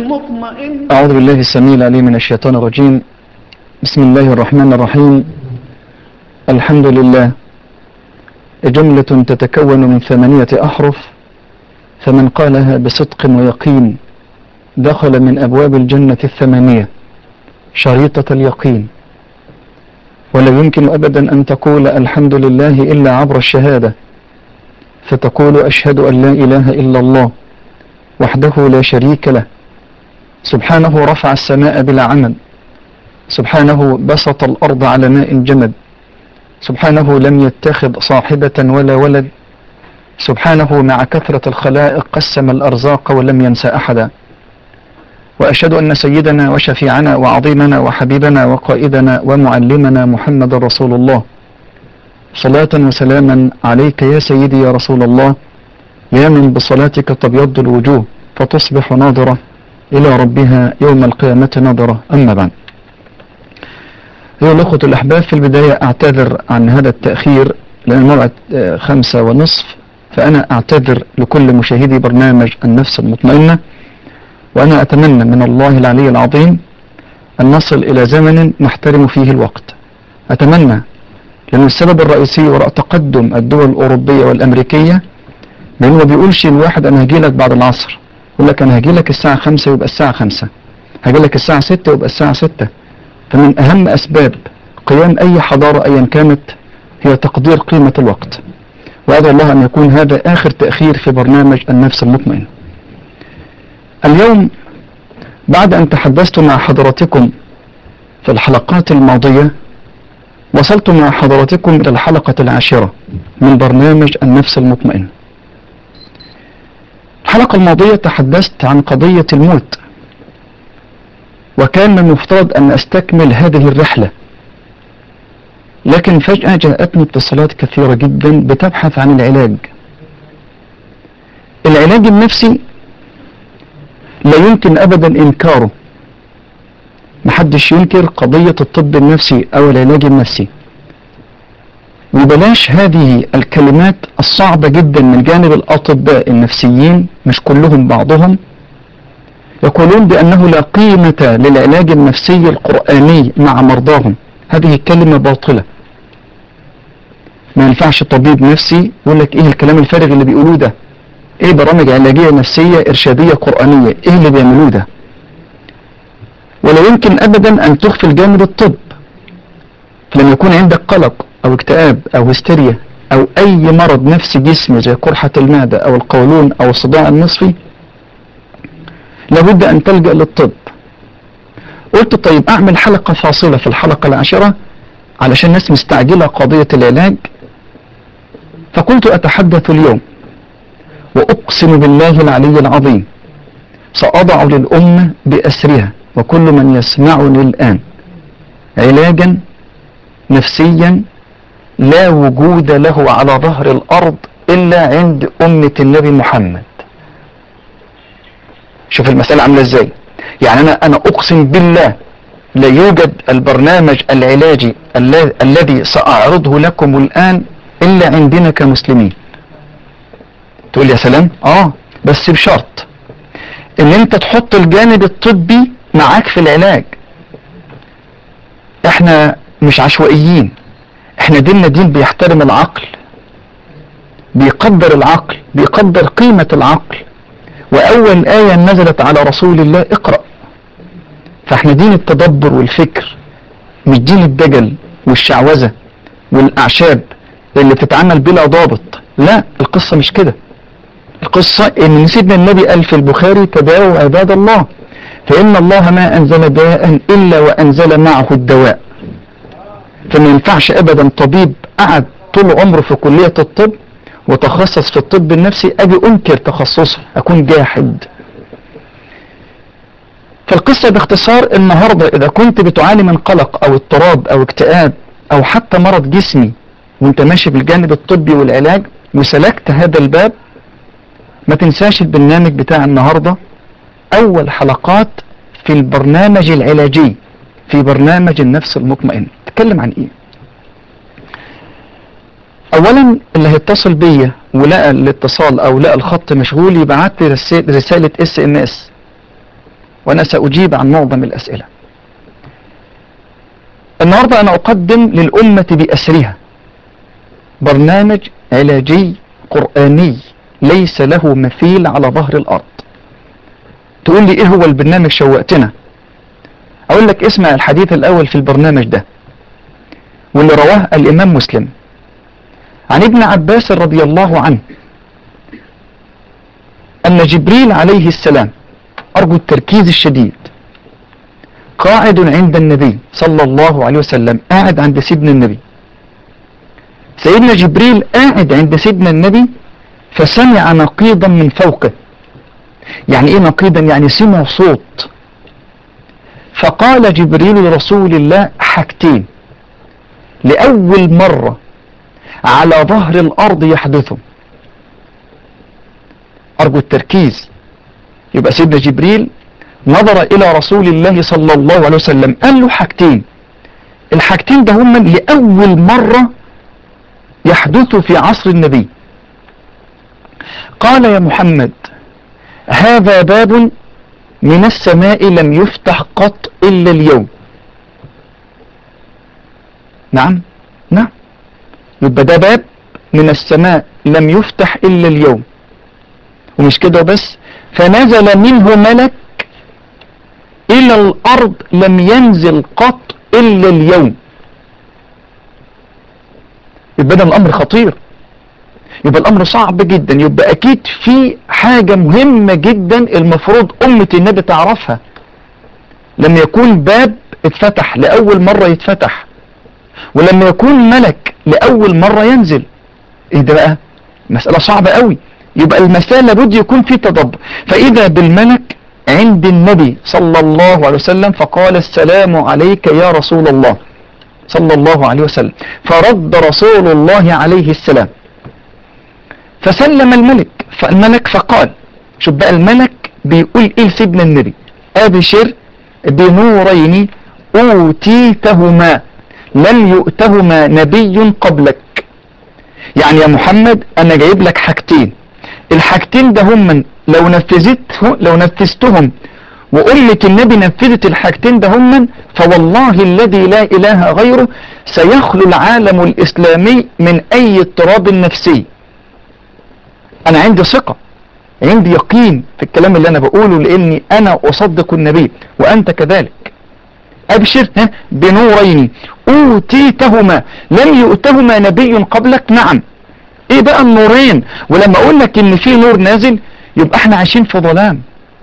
المطمئن أعوذ بالله السميع العليم من الشيطان الرجيم بسم الله الرحمن الرحيم الحمد لله جملة تتكون من ثمانية أحرف فمن قالها بصدق ويقين دخل من أبواب الجنة الثمانية شريطة اليقين ولا يمكن أبدا أن تقول الحمد لله إلا عبر الشهادة فتقول أشهد أن لا إله إلا الله وحده لا شريك له سبحانه رفع السماء بلا عمد سبحانه بسط الأرض على ماء جمد سبحانه لم يتخذ صاحبة ولا ولد سبحانه مع كثرة الخلائق قسم الأرزاق ولم ينسى أحدا وأشهد أن سيدنا وشفيعنا وعظيمنا وحبيبنا وقائدنا ومعلمنا محمد رسول الله صلاة وسلاما عليك يا سيدي يا رسول الله يا من بصلاتك تبيض الوجوه فتصبح ناظرة إلى ربها يوم القيامة ناظرة أما بعد أيها الأخوة الأحباب في البداية أعتذر عن هذا التأخير لأن الموعد آه، خمسة ونصف فأنا أعتذر لكل مشاهدي برنامج النفس المطمئنة وأنا أتمنى من الله العلي العظيم أن نصل إلى زمن نحترم فيه الوقت أتمنى لأن السبب الرئيسي وراء تقدم الدول الأوروبية والأمريكية لأنه ما بيقولش الواحد أنا هجي لك بعد العصر يقول لك أنا هجي لك الساعة خمسة يبقى الساعة خمسة هجي لك الساعة ستة يبقى الساعة ستة فمن أهم أسباب قيام أي حضارة أيا كانت هي تقدير قيمة الوقت وأدعو الله أن يكون هذا آخر تأخير في برنامج النفس المطمئن اليوم بعد أن تحدثت مع حضراتكم في الحلقات الماضية وصلت مع حضراتكم إلى الحلقة العاشرة من برنامج النفس المطمئن الحلقة الماضية تحدثت عن قضية الموت وكان من المفترض أن أستكمل هذه الرحلة لكن فجأة جاءتني اتصالات كثيرة جدا بتبحث عن العلاج العلاج النفسي لا يمكن أبدا إنكاره محدش ينكر قضية الطب النفسي أو العلاج النفسي وبلاش هذه الكلمات الصعبة جدا من جانب الأطباء النفسيين مش كلهم بعضهم يقولون بأنه لا قيمة للعلاج النفسي القرآني مع مرضاهم هذه كلمة باطلة ما ينفعش طبيب نفسي يقول لك ايه الكلام الفارغ اللي بيقولوه ده ايه برامج علاجية نفسية ارشادية قرآنية ايه اللي بيعملوه ده ولا يمكن ابدا ان تغفل جانب الطب لما يكون عندك قلق او اكتئاب او هستيريا او اي مرض نفسي جسمي زي قرحة المعدة او القولون او الصداع النصفي لابد ان تلجأ للطب قلت طيب اعمل حلقة فاصلة في الحلقة العاشرة علشان الناس مستعجلة قضية العلاج فقلت اتحدث اليوم واقسم بالله العلي العظيم ساضع للامة باسرها وكل من يسمعني الان علاجا نفسيا لا وجود له على ظهر الارض الا عند امة النبي محمد شوف المسألة عاملة ازاي يعني انا انا اقسم بالله لا يوجد البرنامج العلاجي الل- الذي ساعرضه لكم الان الا عندنا كمسلمين تقول يا سلام اه بس بشرط ان انت تحط الجانب الطبي معاك في العلاج احنا مش عشوائيين احنا ديننا دين بيحترم العقل بيقدر العقل بيقدر قيمة العقل واول آية نزلت على رسول الله اقرأ فاحنا دين التدبر والفكر مش دين الدجل والشعوذة والاعشاب اللي بتتعمل بلا ضابط لا القصة مش كده القصة ان سيدنا النبي قال في البخاري تداووا عباد الله فان الله ما انزل داء الا وانزل معه الدواء فما ينفعش ابدا طبيب قعد طول عمره في كلية الطب وتخصص في الطب النفسي اجي انكر تخصصه اكون جاحد فالقصة باختصار النهاردة اذا كنت بتعاني من قلق او اضطراب او اكتئاب او حتى مرض جسمي وانت ماشي بالجانب الطبي والعلاج وسلكت هذا الباب ما تنساش البرنامج بتاع النهاردة اول حلقات في البرنامج العلاجي في برنامج النفس المطمئن تتكلم عن ايه اولا اللي هيتصل بيا ولقى الاتصال او لقى الخط مشغول يبعت لي رسالة اس ام اس وأنا سأجيب عن معظم الأسئلة النهاردة أنا أقدم للأمة بأسرها برنامج علاجي قرآني ليس له مثيل على ظهر الأرض تقول لي إيه هو البرنامج شوقتنا أقول لك اسمع الحديث الأول في البرنامج ده واللي رواه الإمام مسلم عن ابن عباس رضي الله عنه أن جبريل عليه السلام أرجو التركيز الشديد قاعد عند النبي صلى الله عليه وسلم قاعد عند سيدنا النبي سيدنا جبريل قاعد عند سيدنا النبي فسمع نقيضا من فوقه يعني ايه نقيضا يعني سمع صوت فقال جبريل لرسول الله حاجتين لأول مرة على ظهر الأرض يحدثوا أرجو التركيز يبقى سيدنا جبريل نظر إلى رسول الله صلى الله عليه وسلم قال له حاجتين الحاجتين ده هم لأول مرة يحدث في عصر النبي قال يا محمد هذا باب من السماء لم يفتح قط إلا اليوم نعم نعم يبقى ده باب من السماء لم يفتح إلا اليوم ومش كده بس فنزل منه ملك إلى الأرض لم ينزل قط إلا اليوم يبقى ده الأمر خطير يبقى الأمر صعب جدا يبقى أكيد في حاجة مهمة جدا المفروض أمة النبي تعرفها لما يكون باب اتفتح لأول مرة يتفتح ولما يكون ملك لأول مرة ينزل ايه ده بقى مسألة صعبة قوي يبقى المسألة لابد يكون في تدبر فإذا بالملك عند النبي صلى الله عليه وسلم فقال السلام عليك يا رسول الله صلى الله عليه وسلم فرد رسول الله عليه السلام فسلم الملك فالملك فقال شوف بقى الملك بيقول ايه لسيدنا النبي ابشر بنورين اوتيتهما لم يؤتهما نبي قبلك يعني يا محمد انا جايب لك حاجتين الحاجتين ده هم لو نفذته لو نفذتهم وأمة النبي نفذت الحاجتين ده هم فوالله الذي لا إله غيره سيخلو العالم الإسلامي من أي اضطراب نفسي أنا عندي ثقة عندي يقين في الكلام اللي أنا بقوله لأني أنا أصدق النبي وأنت كذلك أبشر ها بنورين أوتيتهما لم يؤتهما نبي قبلك نعم ايه بقى النورين ولما اقول لك ان في نور نازل يبقى احنا عايشين في ظلام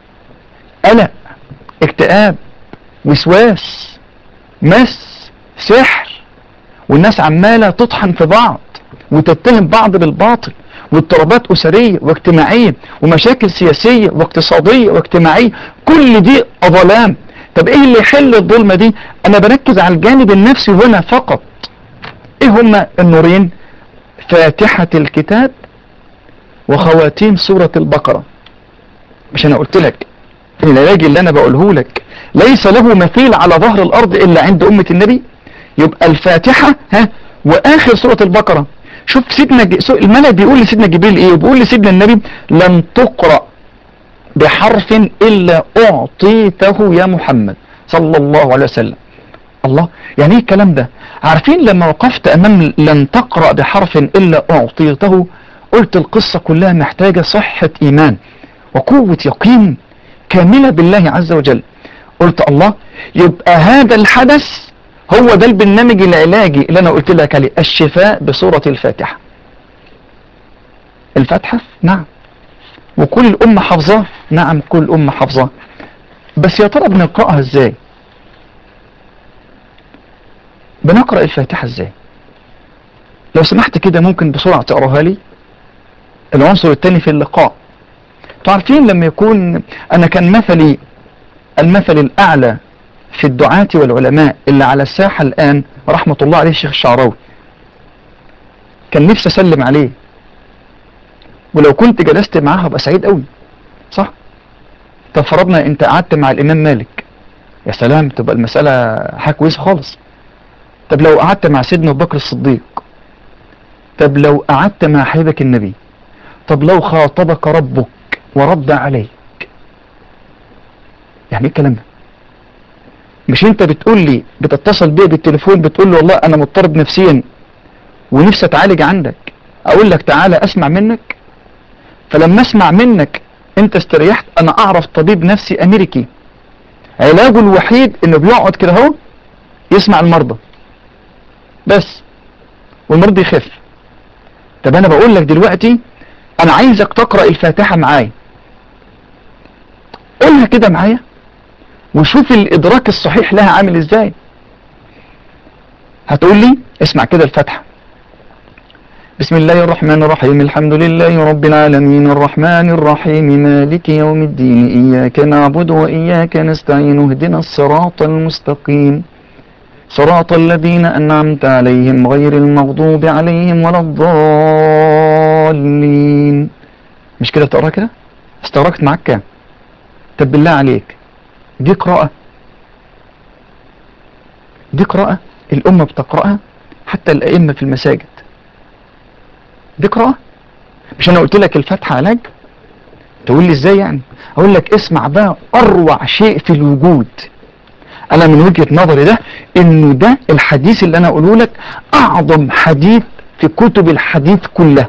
قلق اكتئاب وسواس مس سحر والناس عمالة تطحن في بعض وتتهم بعض بالباطل واضطرابات أسرية واجتماعية ومشاكل سياسية واقتصادية واجتماعية كل دي ظلام طب ايه اللي يحل الظلمة دي انا بركز على الجانب النفسي هنا فقط ايه هما النورين فاتحة الكتاب وخواتيم سورة البقرة مش انا قلت لك العلاج اللي انا بقوله لك ليس له مثيل على ظهر الارض الا عند امة النبي يبقى الفاتحة ها واخر سورة البقرة شوف سيدنا ج... الملك بيقول لسيدنا جبريل ايه بيقول لسيدنا النبي لن تقرأ بحرف الا اعطيته يا محمد صلى الله عليه وسلم الله يعني ايه الكلام ده عارفين لما وقفت امام لن تقرأ بحرف الا اعطيته قلت القصة كلها محتاجة صحة ايمان وقوة يقين كاملة بالله عز وجل قلت الله يبقى هذا الحدث هو ده البرنامج العلاجي اللي انا قلت لك عليه الشفاء بصورة الفاتحة الفاتحة نعم وكل أمة حافظاه نعم كل أمة حافظاه بس يا ترى بنقرأها ازاي بنقرأ الفاتحة ازاي لو سمحت كده ممكن بسرعة تقراها لي العنصر الثاني في اللقاء تعرفين لما يكون انا كان مثلي المثل الاعلى في الدعاة والعلماء اللي على الساحة الان رحمة الله عليه الشيخ الشعراوي كان نفسي اسلم عليه ولو كنت جلست معاه هبقى سعيد قوي صح طب فرضنا انت قعدت مع الامام مالك يا سلام تبقى المسألة حاجة كويسة خالص طب لو قعدت مع سيدنا ابو بكر الصديق طب لو قعدت مع حبيبك النبي طب لو خاطبك ربك ورد عليك يعني ايه الكلام ده مش انت بتقول لي بتتصل بيا بالتليفون بتقول لي والله انا مضطرب نفسيا ونفسي اتعالج عندك اقول لك تعالى اسمع منك فلما اسمع منك انت استريحت انا اعرف طبيب نفسي امريكي علاجه الوحيد انه بيقعد كده اهو يسمع المرضى بس والمرضى يخف طب انا بقول لك دلوقتي انا عايزك تقرأ الفاتحة معايا قولها كده معايا وشوف الادراك الصحيح لها عامل ازاي هتقول لي اسمع كده الفاتحة بسم الله الرحمن الرحيم الحمد لله رب العالمين الرحمن الرحيم مالك يوم الدين إياك نعبد وإياك نستعين اهدنا الصراط المستقيم صراط الذين أنعمت عليهم غير المغضوب عليهم ولا الضالين مش كده بتقرأ كده استغرقت معاك كام طب بالله عليك دي قراءة دي قراءة الأمة بتقرأها حتى الأئمة في المساجد دي قراءة مش أنا قلت لك الفتحة علاج تقول لي إزاي يعني أقول لك اسمع بقى أروع شيء في الوجود أنا من وجهة نظري ده إنه ده الحديث اللي أنا أقوله لك أعظم حديث في كتب الحديث كلها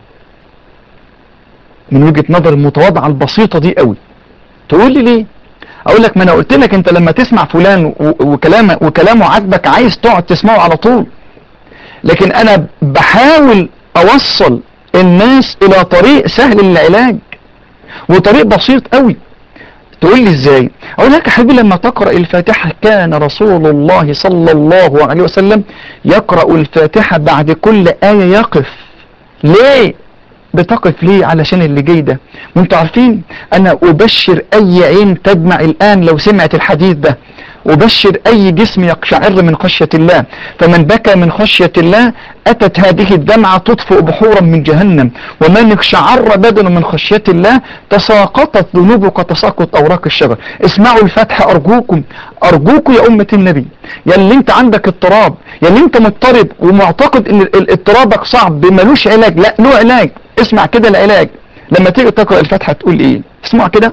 من وجهة نظر المتواضعة البسيطة دي قوي تقول لي ليه اقول لك ما انا قلت لك انت لما تسمع فلان وكلامه وكلامه عاجبك عايز تقعد تسمعه على طول لكن انا بحاول اوصل الناس الى طريق سهل للعلاج وطريق بسيط قوي تقول لي ازاي اقول لك يا حبيبي لما تقرأ الفاتحة كان رسول الله صلى الله عليه وسلم يقرأ الفاتحة بعد كل آية يقف ليه بتقف ليه علشان اللي جاي ده وانتوا عارفين انا ابشر اي عين تدمع الان لو سمعت الحديث ده أبشر أي جسم يقشعر من خشية الله فمن بكى من خشية الله أتت هذه الدمعة تطفئ بحورا من جهنم ومن اقشعر بدن من خشية الله تساقطت ذنوبه كتساقط أوراق الشجر اسمعوا الفتح أرجوكم أرجوكم يا أمة النبي يا اللي انت عندك اضطراب يا اللي انت مضطرب ومعتقد ان اضطرابك صعب ملوش علاج لا له علاج اسمع كده العلاج لما تيجي تقرأ الفتحة تقول ايه اسمع كده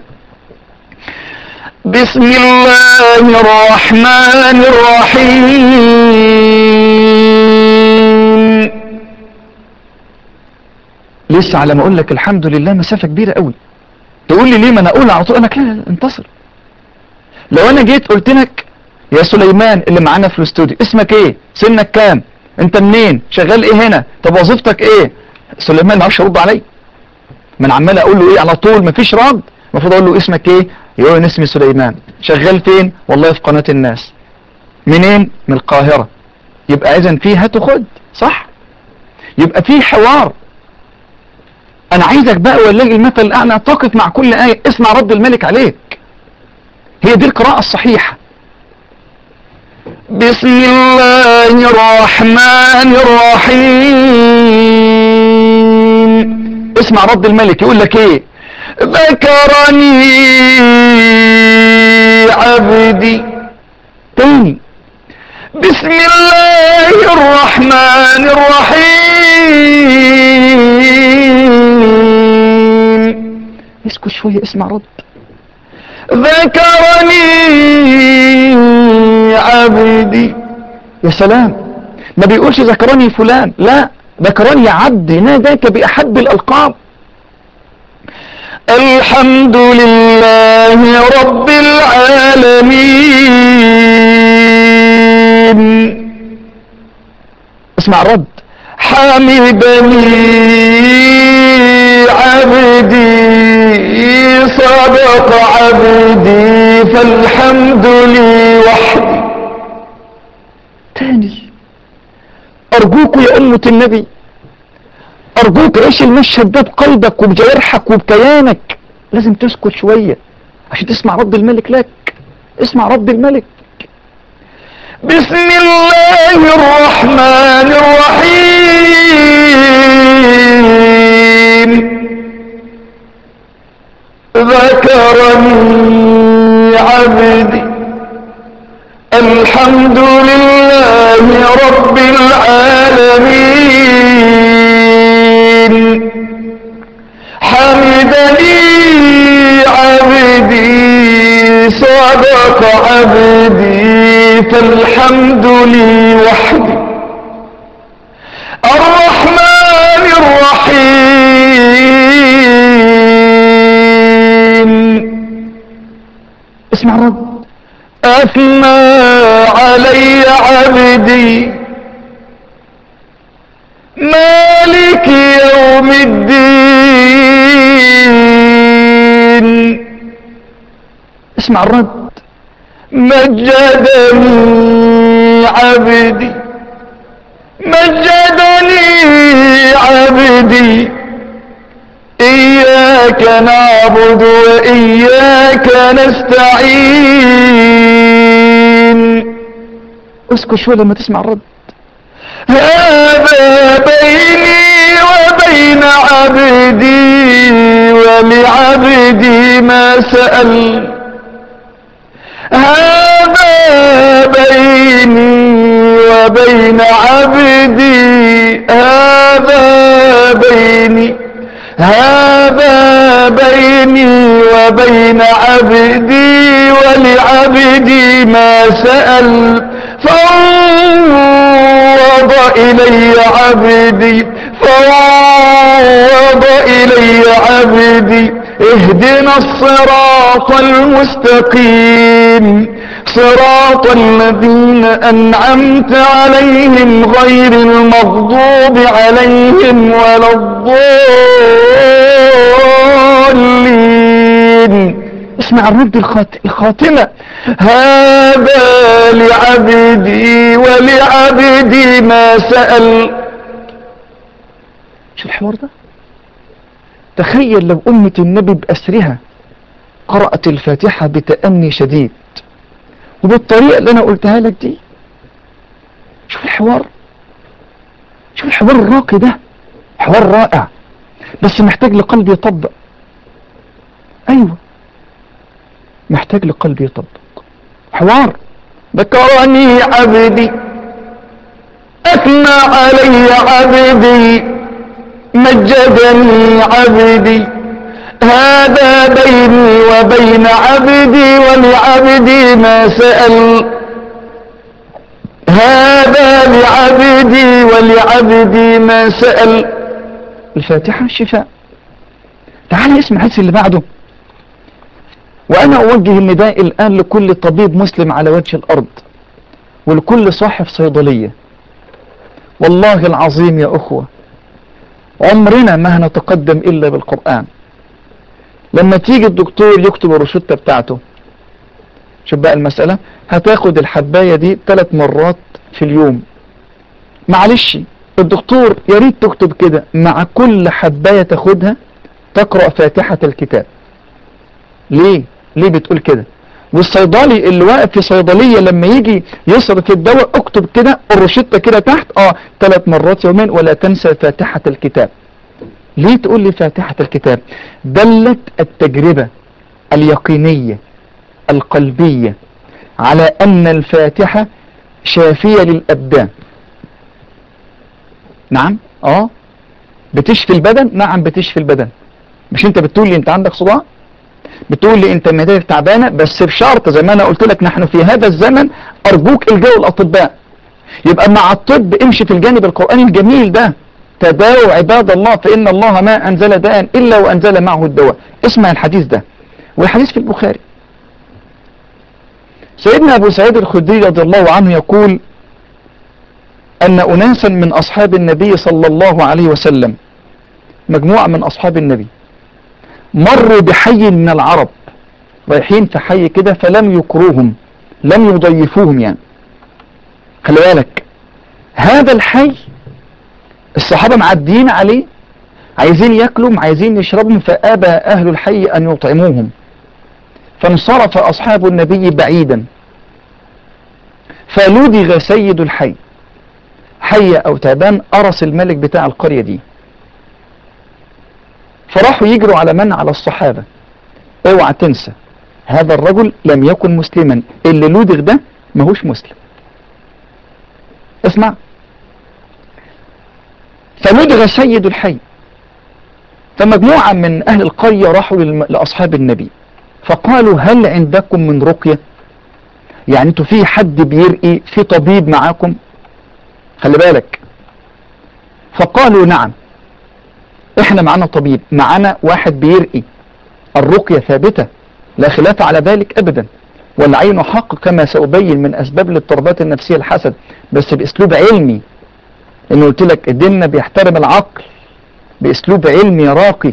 بسم الله الرحمن الرحيم لسه على ما اقول لك الحمد لله مسافة كبيرة قوي تقول لي ليه ما انا اقول على طول انا لا انتصر لو انا جيت قلت لك يا سليمان اللي معانا في الاستوديو اسمك ايه سنك كام انت منين شغال ايه هنا طب وظيفتك ايه سليمان ما عرفش يرد عليا ما انا عمال اقول له ايه على طول مفيش رد المفروض اقول له اسمك ايه يقول اسمي سليمان شغال فين والله في قناة الناس منين من القاهرة يبقى اذا في هات وخد صح يبقى في حوار انا عايزك بقى ولله المثل الاعلى تقف مع كل آية اسمع رد الملك عليك هي دي القراءة الصحيحة بسم الله الرحمن الرحيم اسمع رد الملك يقول لك ايه ذكرني عبدي تاني بسم الله الرحمن الرحيم اسكت شوية اسمع رد ذكرني عبدي يا سلام ما بيقولش ذكرني فلان لا ذكرني عبدي ناداك بأحب الألقاب الحمد لله رب العالمين اسمع الرد حمدني عبدي صدق عبدي فالحمد لي وحدي تاني ارجوك يا امة النبي ارجوك عيش المشهد ده بقلبك وبجوارحك وبكيانك لازم تسكت شوية عشان تسمع رد الملك لك اسمع رد الملك بسم الله الرحمن الرحيم ذكرني عبدي الحمد لله رب العالمين حمدني عبدي صالح عبق عبدي فالحمد لي وحدي الرحمن الرحيم اسمع الرب أثنى علي عبدي مالك يوم الدين اسمع الرد مجدني عبدي مجدني عبدي إياك نعبد وإياك نستعين اسكت شوي لما تسمع الرد هذا بيني وبين عبدي ولعبدي ما سأل هذا بيني وبين عبدي هذا بيني هذا بيني وبين عبدي ولعبدي ما سأل فوض إلي عبدي فوض إلي عبدي اهدنا الصراط المستقيم صراط الذين أنعمت عليهم غير المغضوب عليهم ولا الضالين اسمع الرد الخات... الخاتمة هذا لعبدي ولعبدي ما سأل شو الحوار ده تخيل لو أمة النبي بأسرها قرأت الفاتحة بتأني شديد وبالطريقة اللي أنا قلتها لك دي شوف الحوار شوف الحوار الراقي ده حوار رائع بس محتاج لقلب يطبق أيوة محتاج لقلب يطبق حوار ذكرني عبدي أثنى علي عبدي مجدني عبدي هذا بيني وبين عبدي ولعبدي ما سأل هذا لعبدي ولعبدي ما سأل الفاتحة شفاء تعال اسمع الحديث اللي بعده وأنا أوجه النداء الآن لكل طبيب مسلم على وجه الأرض ولكل صاحب صيدلية والله العظيم يا أخوة عمرنا ما هنتقدم إلا بالقرآن لما تيجي الدكتور يكتب الروشتة بتاعته شوف بقى المسألة هتاخد الحباية دي ثلاث مرات في اليوم معلش الدكتور يريد تكتب كده مع كل حباية تاخدها تقرأ فاتحة الكتاب ليه ليه بتقول كده والصيدلي اللي واقف في صيدلية لما يجي يصرف الدواء اكتب كده الروشتة كده تحت اه ثلاث مرات يومين ولا تنسى فاتحة الكتاب ليه تقول لي فاتحة الكتاب دلت التجربة اليقينية القلبية على ان الفاتحة شافية للابدان نعم اه بتشفي البدن نعم بتشفي البدن مش انت بتقول لي انت عندك صداع بتقول لي انت معدتك تعبانه بس بشرط زي ما انا قلت لك نحن في هذا الزمن ارجوك الجو الاطباء يبقى مع الطب امشي في الجانب القرآني الجميل ده تداووا عباد الله فإن الله ما أنزل داء إلا وأنزل معه الدواء اسمع الحديث ده والحديث في البخاري سيدنا أبو سعيد الخدري رضي الله عنه يقول أن أناسا من أصحاب النبي صلى الله عليه وسلم مجموعة من أصحاب النبي مروا بحي من العرب رايحين في حي كده فلم يكروهم لم يضيفوهم يعني خلي بالك هذا الحي الصحابة معديين عليه عايزين ياكلوا عايزين يشربوا فأبى أهل الحي أن يطعموهم فانصرف أصحاب النبي بعيدا فلدغ سيد الحي حي أو تابان أرس الملك بتاع القرية دي فراحوا يجروا على من على الصحابة اوعى تنسى هذا الرجل لم يكن مسلما اللي لودغ ده ماهوش مسلم اسمع فلدغ سيد الحي فمجموعة من أهل القرية راحوا لأصحاب النبي فقالوا هل عندكم من رقية يعني انتوا في حد بيرقي في طبيب معاكم خلي بالك فقالوا نعم احنا معانا طبيب معانا واحد بيرقي الرقية ثابتة لا خلاف على ذلك ابدا والعين حق كما سأبين من اسباب الاضطرابات النفسية الحسد بس باسلوب علمي انه قلت لك ديننا بيحترم العقل باسلوب علمي راقي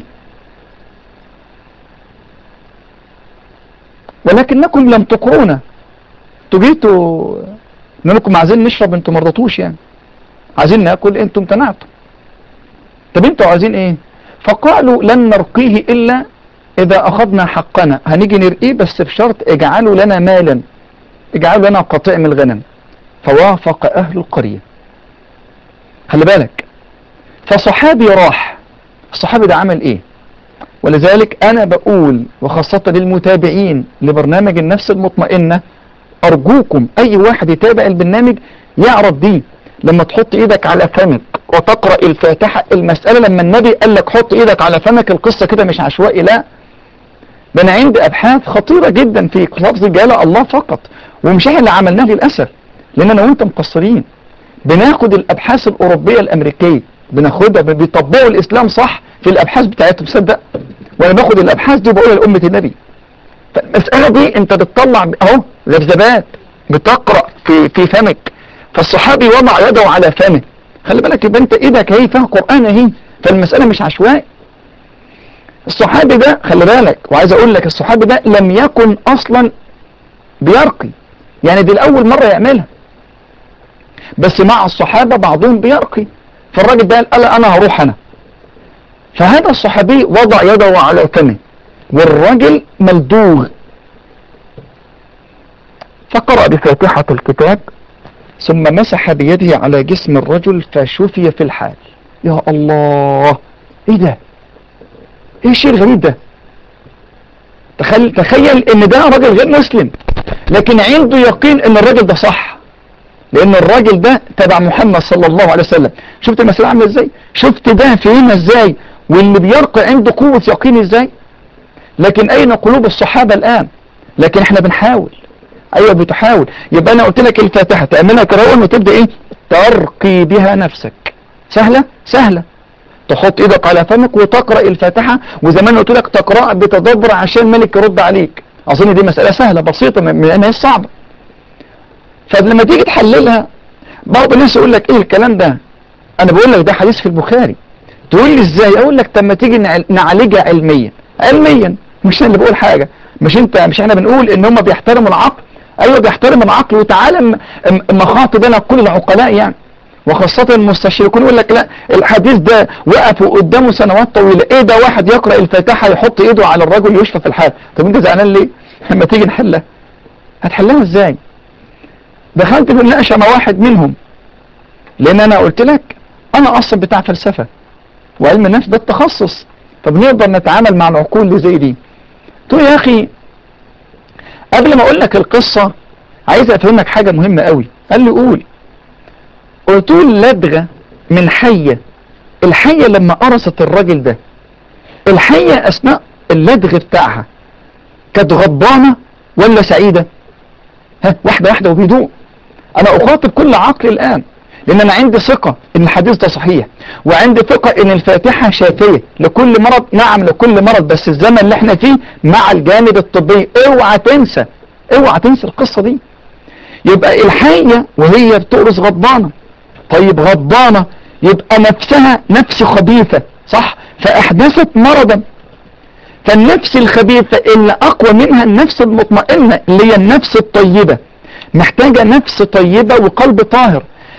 ولكنكم لم تقرونا انتوا جيتوا انكم عايزين نشرب انتوا ما رضيتوش يعني عايزين ناكل انتوا امتنعتوا طب انتوا عايزين ايه فقالوا لن نرقيه الا اذا اخذنا حقنا هنيجي نرقيه بس بشرط اجعلوا لنا مالا اجعلوا لنا قطيع من الغنم فوافق اهل القرية خلي بالك فصحابي راح الصحابي ده عمل ايه ولذلك انا بقول وخاصة للمتابعين لبرنامج النفس المطمئنة ارجوكم اي واحد يتابع البرنامج يعرف دي لما تحط ايدك على فمك وتقرأ الفاتحة المسألة لما النبي قال لك حط ايدك على فمك القصة كده مش عشوائي لا ده انا عندي ابحاث خطيرة جدا في لفظ الجلالة الله فقط ومش احنا اللي عملناه للأسف لان انا وانت مقصرين بناخد الابحاث الاوروبية الامريكية بناخدها بيطبقوا الاسلام صح في الابحاث بتاعتهم صدق وانا باخد الابحاث دي بقولها لامة النبي فالمسألة دي انت بتطلع اهو ذبذبات بتقرأ في في فمك فالصحابي وضع يده على فمه خلي بالك يبقى انت ايدك اهي فيها قرآن اهي فالمسألة مش عشوائي الصحابي ده خلي بالك وعايز اقول لك الصحابي ده لم يكن اصلا بيرقي يعني دي الاول مرة يعملها بس مع الصحابة بعضهم بيرقي فالراجل ده قال انا هروح انا فهذا الصحابي وضع يده على فمه والراجل ملدوغ فقرأ بفاتحة الكتاب ثم مسح بيده على جسم الرجل فشفي في الحال يا الله ايه ده ايه الشيء الغريب ده تخيل, تخيل ان ده راجل غير مسلم لكن عنده يقين ان الراجل ده صح لان الراجل ده تبع محمد صلى الله عليه وسلم شفت المسألة عامله ازاي شفت ده فهمها ازاي واللي بيرقى عنده قوة يقين ازاي لكن اين قلوب الصحابة الان لكن احنا بنحاول ايوه بتحاول يبقى انا قلت لك الفاتحة تعملها كراء وتبدأ ايه ترقي بها نفسك سهلة سهلة تحط ايدك على فمك وتقرأ الفاتحة وزي ما انا قلت لك تقرأ بتدبر عشان ملك يرد عليك اظن دي مسألة سهلة بسيطة من انها صعبة فلما تيجي تحللها بعض الناس يقول لك ايه الكلام ده انا بقول لك ده حديث في البخاري تقول لي ازاي اقول لك طب ما تيجي نعالجها علميا علميا مش انا اللي بقول حاجة مش انت مش احنا بنقول ان هم بيحترموا العقل ايوه بيحترم العقل وتعالى مخاطب انا كل العقلاء يعني وخاصة المستشرقون يقول لك لا الحديث ده وقفوا قدامه سنوات طويلة ايه ده واحد يقرأ الفاتحة يحط ايده على الرجل يشفى في الحال طب انت زعلان ليه لما تيجي نحلها هتحلها ازاي دخلت في النقشة مع واحد منهم لان انا قلت لك انا اصلا بتاع فلسفة وعلم النفس ده التخصص فبنقدر نتعامل مع العقول اللي زي دي قلت له يا اخي قبل ما اقول لك القصة عايز افهمك حاجة مهمة قوي قال لي قول قلت له اللدغة من حية الحية لما قرصت الراجل ده الحية اثناء اللدغ بتاعها كانت غضبانة ولا سعيدة ها واحدة واحدة وبهدوء انا اخاطب كل عقل الان لان انا عندي ثقة ان الحديث ده صحيح وعندي ثقة ان الفاتحة شافية لكل مرض نعم لكل مرض بس الزمن اللي احنا فيه مع الجانب الطبي اوعى تنسى اوعى تنسى القصة دي يبقى الحية وهي بتقرص غضبانة طيب غضبانة يبقى نفسها نفس خبيثة صح فاحدثت مرضا فالنفس الخبيثة اللي اقوى منها النفس المطمئنة اللي هي النفس الطيبة محتاجة نفس طيبة وقلب طاهر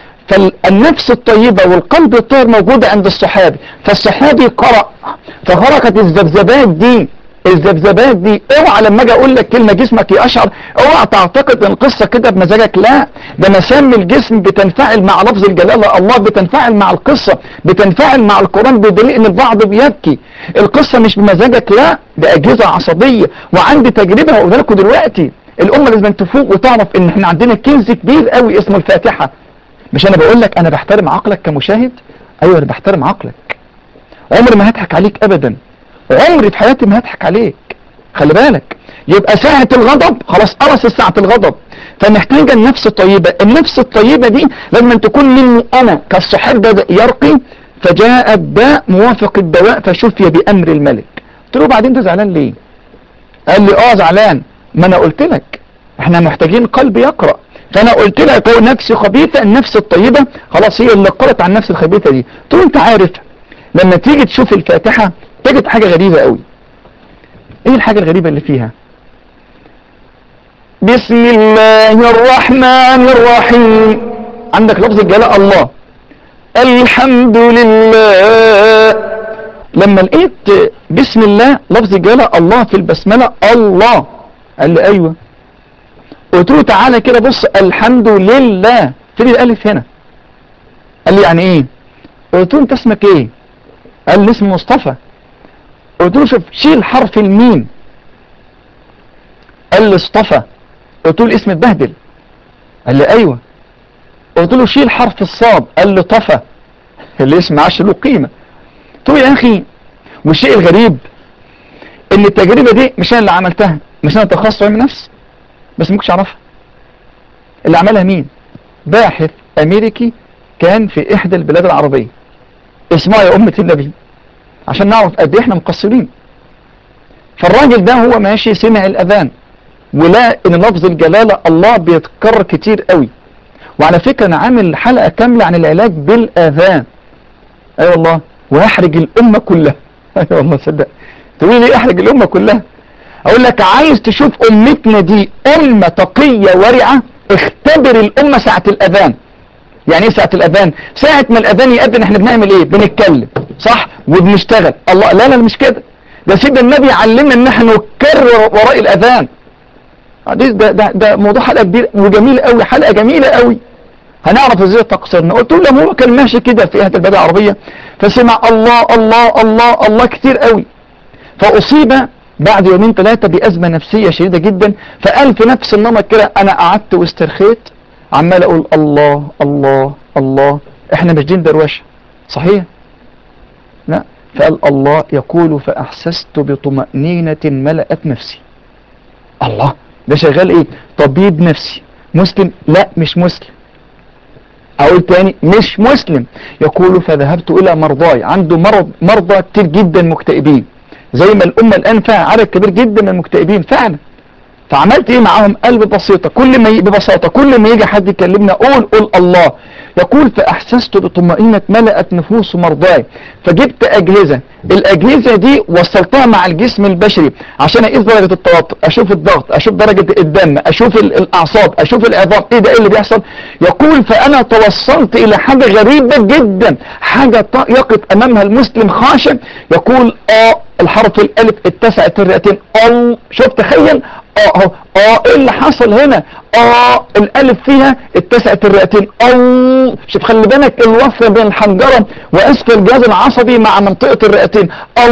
فالنفس الطيبة والقلب الطاهر موجودة عند الصحابي فالصحابي قرأ فخرجت الذبذبات دي الذبذبات دي اوعى لما اجي اقول لك كلمة جسمك يقشعر اوعى تعتقد ان القصة كده بمزاجك لا ده مسام الجسم بتنفعل مع لفظ الجلالة الله بتنفعل مع القصة بتنفعل مع القرآن بدليل ان البعض بيبكي القصة مش بمزاجك لا ده اجهزة عصبية وعندي تجربة هقول لكم دلوقتي الامة لازم تفوق وتعرف ان احنا عندنا كنز كبير قوي اسمه الفاتحة مش انا بقول لك انا بحترم عقلك كمشاهد ايوه انا بحترم عقلك عمري ما هضحك عليك ابدا عمري في حياتي ما هضحك عليك خلي بالك يبقى ساعة الغضب خلاص قرص ساعة الغضب فمحتاجة النفس الطيبة النفس الطيبة دي لما تكون مني انا كالصحاب بدأ يرقي فجاء الداء موافق الدواء فشفي بامر الملك قلت له بعدين انت زعلان ليه قال لي اه زعلان ما انا قلت لك احنا محتاجين قلب يقرأ فانا قلت لك هو نفس خبيثة النفس الطيبة خلاص هي اللي قرأت عن النفس الخبيثة دي قلت له انت عارف لما تيجي تشوف الفاتحة تجد حاجة غريبة قوي ايه الحاجة الغريبة اللي فيها بسم الله الرحمن الرحيم عندك لفظ الجلاء الله الحمد لله لما لقيت بسم الله لفظ الجلاء الله في البسملة الله قال لي ايوه قلت له تعالى كده بص الحمد لله فين الالف هنا قال لي يعني ايه قلت له انت اسمك ايه قال لي اسمي مصطفى قلت له شوف شيل حرف الميم قال لي اصطفى قلت له الاسم اتبهدل قال لي ايوه قلت له شيل حرف الصاد قال لي طفى الاسم عاش له قيمه قلت له يا اخي والشيء الغريب ان التجربه دي مش انا اللي عملتها مش انا تخصص علم نفس بس ما كنتش اعرفها اللي عملها مين باحث امريكي كان في احدى البلاد العربيه اسمها يا امة النبي عشان نعرف قد ايه احنا مقصرين فالراجل ده هو ماشي سمع الاذان ولا ان لفظ الجلالة الله بيتكرر كتير قوي وعلى فكرة انا عامل حلقة كاملة عن العلاج بالاذان اي أيوة والله ويحرج الامة كلها اي أيوة والله صدق تقول لي احرج الامة كلها اقول لك عايز تشوف امتنا دي امة تقية ورعة اختبر الامة ساعة الاذان يعني ايه ساعة الاذان ساعة ما الاذان يأذن احنا بنعمل ايه بنتكلم صح وبنشتغل الله لا لا مش كده ده سيدنا النبي علمنا ان احنا نكرر وراء الاذان ده, ده, ده, ده موضوع حلقة كبير وجميل قوي حلقة جميلة قوي هنعرف ازاي تقصرنا قلت له لما هو كان ماشي كده في اهل البلد العربية فسمع الله الله الله الله كتير قوي فاصيب بعد يومين ثلاثة بأزمة نفسية شديدة جدا فقال في نفس النمط كده انا قعدت واسترخيت عمال اقول الله الله الله احنا مش دين دروشه صحيح لا فقال الله يقول فاحسست بطمأنينة ملأت نفسي الله ده شغال ايه طبيب نفسي مسلم لا مش مسلم اقول تاني مش مسلم يقول فذهبت الى مرضاي عنده مرض مرضى كتير جدا مكتئبين زي ما الامة الان فيها عدد كبير جدا من المكتئبين فعلا فعملت ايه معاهم قلب بسيطة كل ما ي... ببساطة كل ما يجي حد يكلمنا قول قول الله يقول فاحسست بطمأنينة ملأت نفوس مرضاي فجبت اجهزة الاجهزة دي وصلتها مع الجسم البشري عشان اقيس درجة التوتر اشوف الضغط اشوف درجة الدم اشوف ال... الاعصاب اشوف العظام ايه ده ايه اللي بيحصل يقول فانا توصلت الى حاجة غريبة جدا حاجة ط... يقف امامها المسلم خاشع يقول اه الحرف الالف اتسعت الرئتين اه شوف تخيل اه اهو اه ايه اللي حصل هنا اه الالف فيها اتسعت الرئتين اه شوف خلي بالك الوصل بين الحنجرة واسفل الجهاز العصبي مع منطقة الرئتين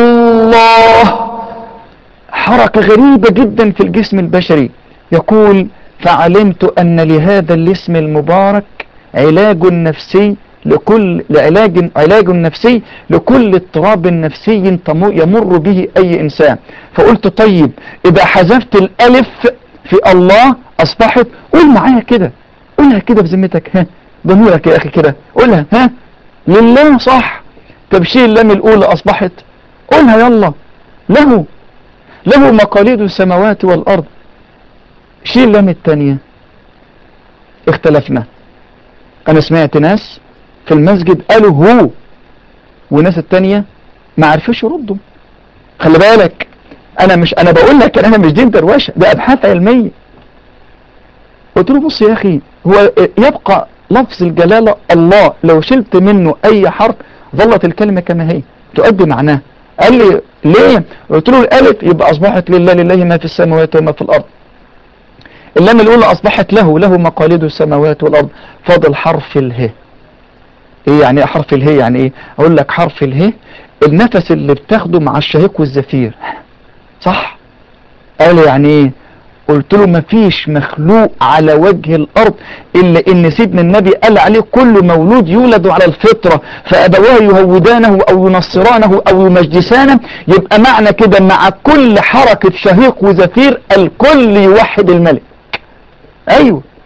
الله حركة غريبة جدا في الجسم البشري يقول فعلمت ان لهذا الاسم المبارك علاج نفسي لكل لعلاج علاج نفسي لكل اضطراب نفسي يمر به اي انسان فقلت طيب اذا حذفت الالف في الله اصبحت قول معايا كده قولها كده بذمتك ها ضميرك يا اخي كده قولها ها لله صح تبشير اللام الاولى اصبحت قولها يلا له له مقاليد السماوات والارض شيل اللام الثانيه اختلفنا انا سمعت ناس في المسجد قالوا هو وناس التانية ما عرفوش يردوا خلي بالك انا مش انا بقول لك انا مش دين دروشه ده ابحاث علميه قلت له بص يا اخي هو يبقى لفظ الجلاله الله لو شلت منه اي حرف ظلت الكلمه كما هي تؤدي معناه قال لي ليه قلت له الالف يبقى اصبحت لله لله ما في السماوات وما في الارض اللام الاولى اصبحت له له مقاليد السماوات والارض فاضل حرف اله ايه يعني ايه حرف اله يعني ايه اقول لك حرف اله النفس اللي بتاخده مع الشهيق والزفير صح قال يعني ايه قلت له مفيش مخلوق على وجه الارض الا ان سيدنا النبي قال عليه كل مولود يولد على الفطرة فابواه يهودانه او ينصرانه او يمجسانه يبقى معنى كده مع كل حركة شهيق وزفير الكل يوحد الملك ايوه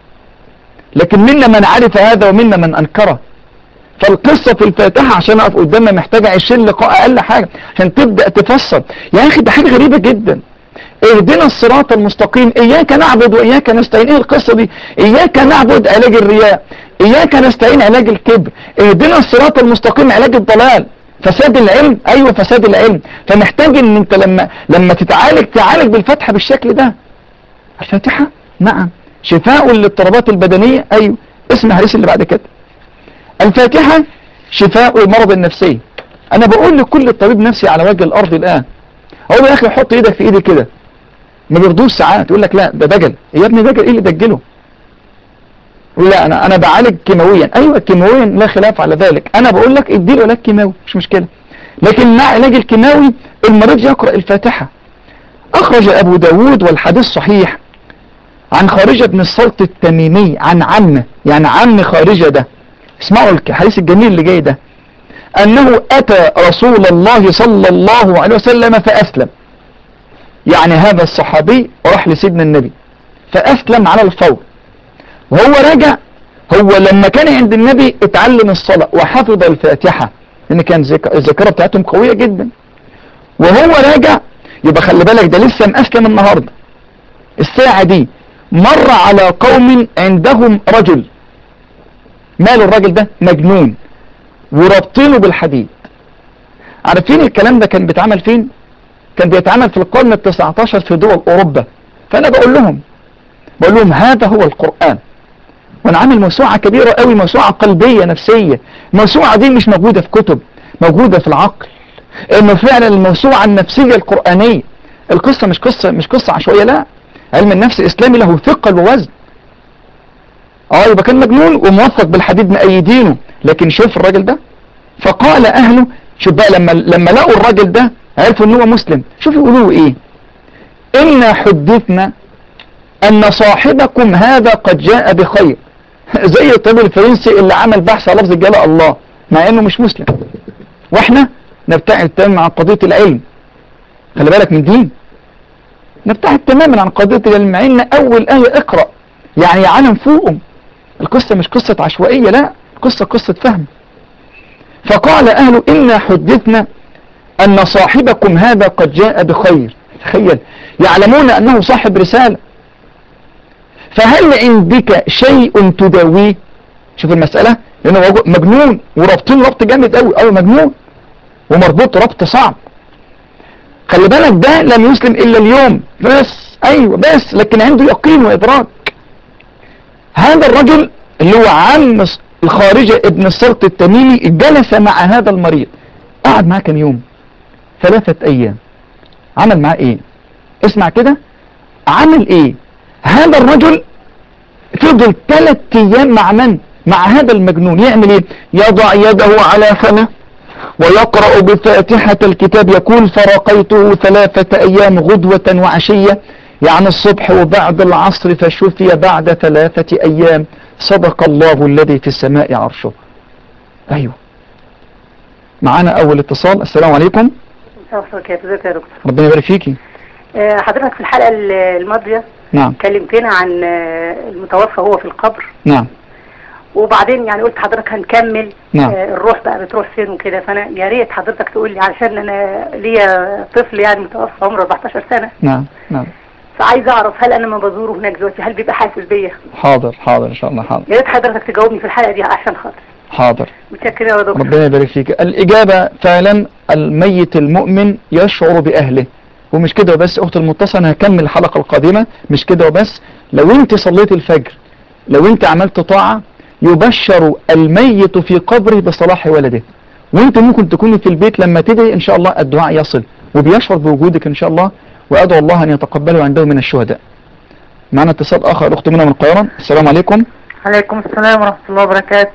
لكن منا من عرف هذا ومنا من أنكره فالقصة في الفاتحة عشان أقف قدامنا محتاجة 20 لقاء أقل حاجة عشان تبدأ تفسر يا أخي ده حاجة غريبة جدا اهدنا الصراط المستقيم إياك نعبد وإياك نستعين إيه القصة دي إياك نعبد علاج الرياء إياك نستعين علاج الكبر اهدنا الصراط المستقيم علاج الضلال فساد العلم أيوة فساد العلم فمحتاج ان انت لما لما تتعالج تعالج بالفتحة بالشكل ده الفاتحة نعم شفاء للاضطرابات البدنية أيوة اسم الحديث اللي بعد كده الفاتحة شفاء المرض النفسي انا بقول لكل طبيب نفسي على وجه الارض الان اقول له يا اخي حط ايدك في ايدي كده ما بيرضوش ساعات يقول لك لا ده دجل يا ابني دجل ايه اللي دجله يقول لا انا انا بعالج كيماويا ايوه كيماويا لا خلاف على ذلك انا بقول لك ادي له علاج كيماوي مش مشكله لكن مع علاج الكيماوي المريض يقرا الفاتحه اخرج ابو داود والحديث صحيح عن خارجه بن الصلت التميمي عن عم يعني عم خارجه ده اسمعوا الحديث الجميل اللي جاي ده انه اتى رسول الله صلى الله عليه وسلم فاسلم يعني هذا الصحابي راح لسيدنا النبي فاسلم على الفور وهو راجع هو لما كان عند النبي اتعلم الصلاة وحفظ الفاتحة لان كان الذاكرة بتاعتهم قوية جدا وهو راجع يبقى خلي بالك ده لسه مأسلم النهاردة الساعة دي مر على قوم عندهم رجل ماله الراجل ده مجنون وربطينه بالحديد عارفين الكلام ده كان بيتعمل فين كان بيتعمل في القرن التسعة عشر في دول اوروبا فانا بقول لهم بقول لهم هذا هو القرآن وانا عامل موسوعة كبيرة قوي موسوعة قلبية نفسية الموسوعة دي مش موجودة في كتب موجودة في العقل انه فعلا الموسوعة النفسية القرآنية القصة مش قصة مش قصة عشوائية لا علم النفس الاسلامي له ثقل ووزن اه يبقى كان مجنون وموثق بالحديد مأيدينه لكن شوف الراجل ده فقال اهله شوف بقى لما لما لقوا الراجل ده عرفوا ان هو مسلم شوف يقولوا ايه إنا حدثنا ان صاحبكم هذا قد جاء بخير زي الطبيب الفرنسي اللي عمل بحث على لفظ الجلاء الله مع انه مش مسلم واحنا نبتعد تماما عن قضية العلم خلي بالك من دين نبتعد تماما عن قضية العلم مع ان اول ايه اقرأ يعني عالم فوقهم القصة مش قصة عشوائية لا قصة قصة فهم فقال أهل إنا حدثنا أن صاحبكم هذا قد جاء بخير تخيل يعلمون أنه صاحب رسالة فهل عندك شيء تداويه شوف المسألة لأنه مجنون وربطين ربط جامد قوي أو مجنون ومربوط ربط صعب خلي بالك ده لم يسلم إلا اليوم بس أيوة بس لكن عنده يقين وإدراك هذا الرجل اللي هو عم الخارجة ابن السرط التميمي جلس مع هذا المريض قعد معاه كم يوم ثلاثة ايام عمل معاه ايه اسمع كده عمل ايه هذا الرجل فضل ثلاث ايام مع من مع هذا المجنون يعمل ايه يضع يده على فمه ويقرأ بفاتحة الكتاب يقول فرقيته ثلاثة ايام غدوة وعشية يعني الصبح وبعد العصر فشفي بعد ثلاثة أيام صدق الله الذي في السماء عرشه أيوه معانا أول اتصال السلام عليكم ربنا يبارك فيكي آه، حضرتك في الحلقة الماضية نعم كلمتنا عن آه، المتوفى هو في القبر نعم وبعدين يعني قلت حضرتك هنكمل نعم. آه، الروح بقى بتروح فين وكده فانا يا ريت حضرتك تقول لي علشان انا ليا طفل يعني متوفى عمره 14 سنة نعم نعم فعايز اعرف هل انا لما بزوره هناك دلوقتي هل بيبقى حاسس بيا حاضر حاضر ان شاء الله حاضر يا ريت حضرتك تجاوبني في الحلقة دي عشان خاطر حاضر متشكرة يا دكتور ربنا يبارك فيك الإجابة فعلا الميت المؤمن يشعر بأهله ومش كده وبس أخت المتصل أنا هكمل الحلقة القادمة مش كده وبس لو أنت صليت الفجر لو أنت عملت طاعة يبشر الميت في قبره بصلاح ولده وانت ممكن تكوني في البيت لما تدعي ان شاء الله الدعاء يصل وبيشعر بوجودك ان شاء الله وادعو الله ان يتقبله عنده من الشهداء معنا اتصال اخر الاخت منى من القاهره السلام عليكم عليكم السلام ورحمة الله وبركاته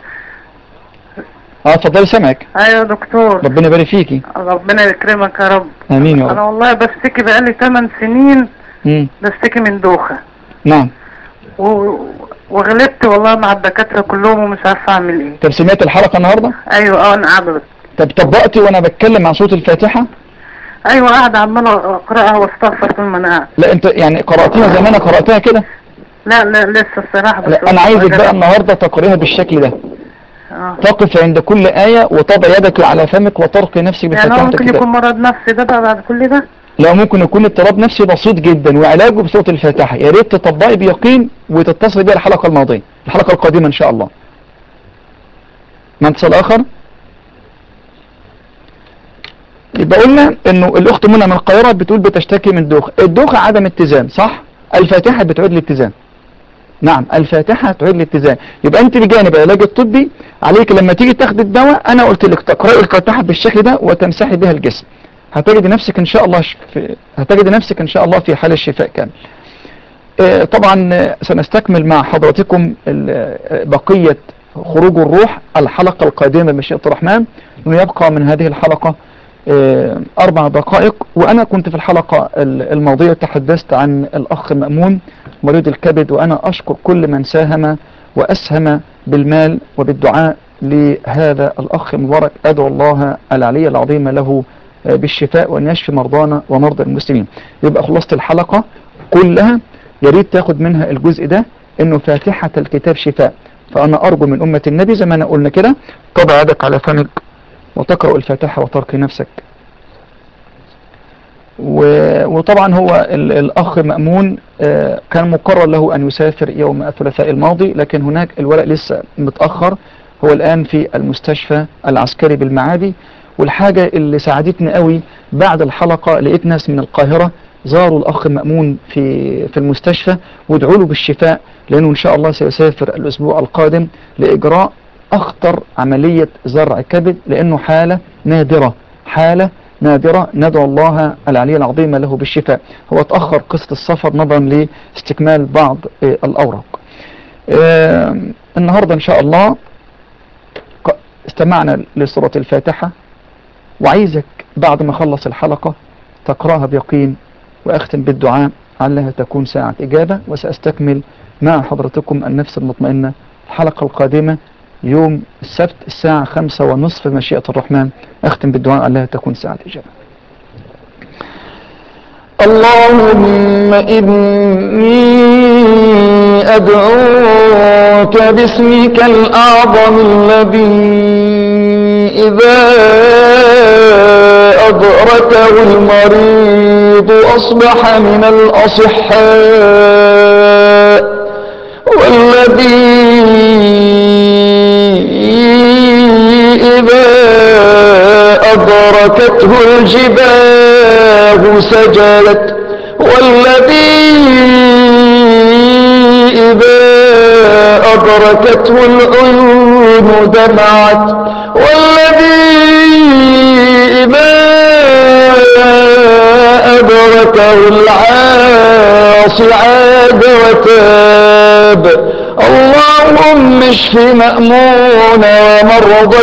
اه اتفضلي سامعك ايوه دكتور ربنا يبارك فيكي ربنا يكرمك يا رب امين يا انا رب والله بشتكي بقالي 8 سنين مم. بشتكي من دوخة نعم و... وغلبت والله مع الدكاترة كلهم ومش عارفة اعمل ايه طب سمعت الحلقه النهارده ايوه اه انا قاعدة بس طب طبقتي وانا بتكلم عن صوت الفاتحه ايوه قاعدة عمالة اقراها واستغفر طول ما انا قاعد لا انت يعني قراتيها زي ما انا قراتها كده لا لا لسه الصراحة بس لا انا عايزك بقى النهاردة تقريها بالشكل ده اه تقف عند كل آية وتضع يدك على فمك وترقي نفسك يعني هو بفاتحة ممكن الكتاب يكون مرض نفسي ده بقى بعد كل ده لا ممكن يكون اضطراب نفسي بسيط جدا وعلاجه بصوت الفاتحة يا ريت تطبقي بيقين وتتصل بيها الحلقة الماضية الحلقة القادمة ان شاء الله ما اتصل اخر يبقى قلنا انه الاخت منى من القاهرة بتقول بتشتكي من دوخة الدوخة عدم اتزان صح الفاتحة بتعود الاتزان نعم الفاتحة تعيد الاتزان يبقى انت بجانب العلاج الطبي عليك لما تيجي تاخد الدواء انا قلت لك تقرأي الفاتحة بالشكل ده وتمسحي بها الجسم هتجد نفسك ان شاء الله ش- في هتجد نفسك ان شاء الله في حال الشفاء كامل آه، طبعا آه، سنستكمل مع حضراتكم ال- آه، بقية خروج الروح الحلقة القادمة بمشيئة الرحمن انه يبقى من هذه الحلقة آه، أربع دقائق وأنا كنت في الحلقة ال- الماضية تحدثت عن الأخ مأمون مريض الكبد وأنا أشكر كل من ساهم وأسهم بالمال وبالدعاء لهذا الأخ المبارك أدعو الله العلي العظيم له آه، بالشفاء وأن يشفي مرضانا ومرضى المسلمين يبقى خلصت الحلقة كلها يا ريت تاخد منها الجزء ده انه فاتحة الكتاب شفاء فانا ارجو من امة النبي زي ما انا قلنا كده تضع يدك على فمك وتقرأ الفاتحة وترقي نفسك و- وطبعا هو ال- الأخ مأمون آه، كان مقرر له أن يسافر يوم الثلاثاء الماضي لكن هناك الورق لسه متأخر هو الآن في المستشفى العسكري بالمعادي والحاجة اللي ساعدتني قوي بعد الحلقة لقيت ناس من القاهرة زاروا الأخ مأمون في في المستشفى وادعوا له بالشفاء لأنه إن شاء الله سيسافر الأسبوع القادم لإجراء أخطر عملية زرع كبد لأنه حالة نادرة حالة نادرة ندعو الله العلي العظيم له بالشفاء هو تأخر قصة السفر نظرا لاستكمال بعض آه، الأوراق آه، النهاردة إن شاء الله ق- استمعنا لسورة الفاتحة وعايزك بعد ما أخلص الحلقة تقرأها بيقين وأختم بالدعاء علها تكون ساعة إجابة وسأستكمل مع حضرتكم النفس المطمئنة الحلقة القادمة يوم السبت الساعة خمسة ونصف مشيئة الرحمن أختم بالدعاء علها تكون ساعة إجابة اللهم إني أدعوك باسمك الأعظم الذي إذا أدركه المريض أصبح من الأصحاء والذي إذا أدركته الجباه سجلت والذي إذا أدركته العيون دمعت والذي إذا أدركه العاصي عاد وتاب اللهم اشف مأمون ومرضى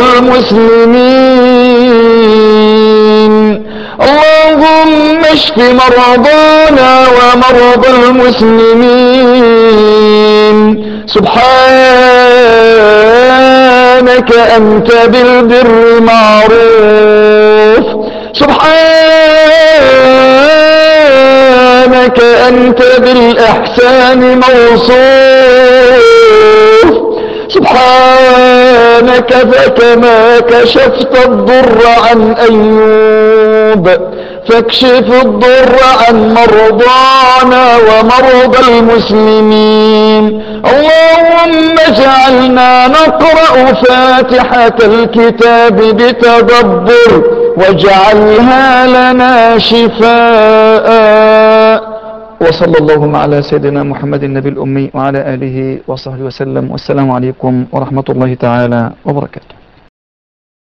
المسلمين اللهم اشف مرضانا ومرضى المسلمين سبحانك أنت بالبر معروف سبحانك أنت بالإحسان موصوف سبحانك فكما كشفت الضر عن أيوب فاكشف الضر عن مرضانا ومرضى المسلمين اللهم اجعلنا نقرأ فاتحة الكتاب بتدبر واجعلها لنا شفاء وصلى اللهم على سيدنا محمد النبي الأمي وعلى آله وصحبه وسلم والسلام عليكم ورحمة الله تعالى وبركاته